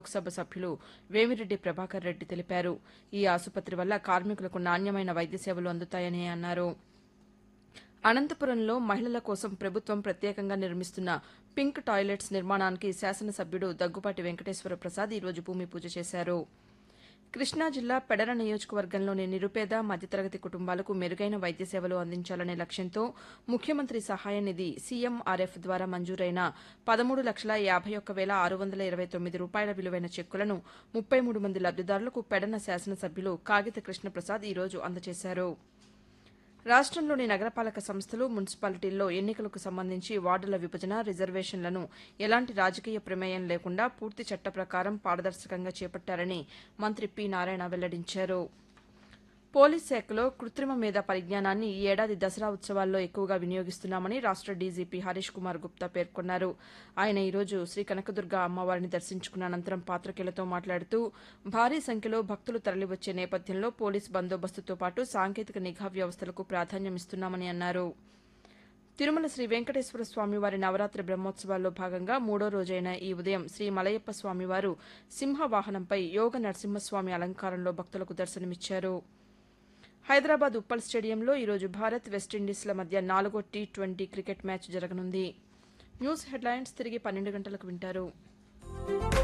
లోక్సభ సభ్యులు వేమిరెడ్డి ప్రభాకర్ రెడ్డి తెలిపారు ఈ ఆసుపత్రి వల్ల కార్మికులకు నాణ్యమైన వైద్య సేవలు అందుతాయని అన్నారు అనంతపురంలో మహిళల కోసం ప్రభుత్వం ప్రత్యేకంగా నిర్మిస్తున్న పింక్ టాయిలెట్స్ నిర్మాణానికి శాసనసభ్యుడు దగ్గుపాటి వెంకటేశ్వర ప్రసాద్ ఈరోజు భూమి పూజ చేశారు కృష్ణా జిల్లా పెడర నియోజకవర్గంలోని నిరుపేద మధ్యతరగతి కుటుంబాలకు మెరుగైన వైద్య సేవలు అందించాలనే లక్ష్యంతో ముఖ్యమంత్రి సహాయ నిధి సీఎంఆర్ఎఫ్ ద్వారా మంజూరైన పదమూడు లక్షల యాభై ఒక్క వేల ఆరు వందల ఇరవై తొమ్మిది రూపాయల విలువైన చెక్కులను ముప్పై మూడు మంది లబ్దిదారులకు పెడన శాసనసభ్యులు కాగిత కృష్ణప్రసాద్ ఈరోజు అందజేశారు రాష్టంలోని నగరపాలక సంస్థలు మున్సిపాలిటీల్లో ఎన్నికలకు సంబంధించి వార్డుల విభజన రిజర్వేషన్లను ఎలాంటి రాజకీయ ప్రమేయం లేకుండా పూర్తి చట్ట ప్రకారం పారదర్శకంగా చేపట్టారని మంత్రి పి నారాయణ వెల్లడించారు పోలీస్ శాఖలో కృత్రిమ మేధ పరిజ్ఞానాన్ని ఈ ఏడాది దసరా ఉత్సవాల్లో ఎక్కువగా వినియోగిస్తున్నామని రాష్ట డీజీపీ హరీష్ కుమార్ గుప్తా పేర్కొన్నారు ఆయన ఈరోజు శ్రీ కనకదుర్గ అమ్మవారిని దర్శించుకున్న అనంతరం పాతికేయులతో మాట్లాడుతూ భారీ సంఖ్యలో భక్తులు తరలివచ్చే నేపథ్యంలో పోలీస్ బందోబస్తుతో పాటు సాంకేతిక నిఘా వ్యవస్థలకు ప్రాధాన్యమిస్తున్నామని అన్నారు తిరుమల శ్రీ వెంకటేశ్వర స్వామివారి నవరాత్రి బ్రహ్మోత్సవాల్లో భాగంగా మూడో రోజైన ఈ ఉదయం శ్రీ మలయప్ప స్వామివారు సింహ వాహనంపై యోగ నరసింహస్వామి అలంకారంలో భక్తులకు దర్శనమిచ్చారు హైదరాబాద్ ఉప్పల్ స్టేడియంలో ఈరోజు భారత్ వెస్టిండీస్ల మధ్య నాలుగో టీ ట్వంటీ క్రికెట్ మ్యాచ్ జరగనుంది న్యూస్ హెడ్లైన్స్ తిరిగి పన్నెండు గంటలకు వింటారు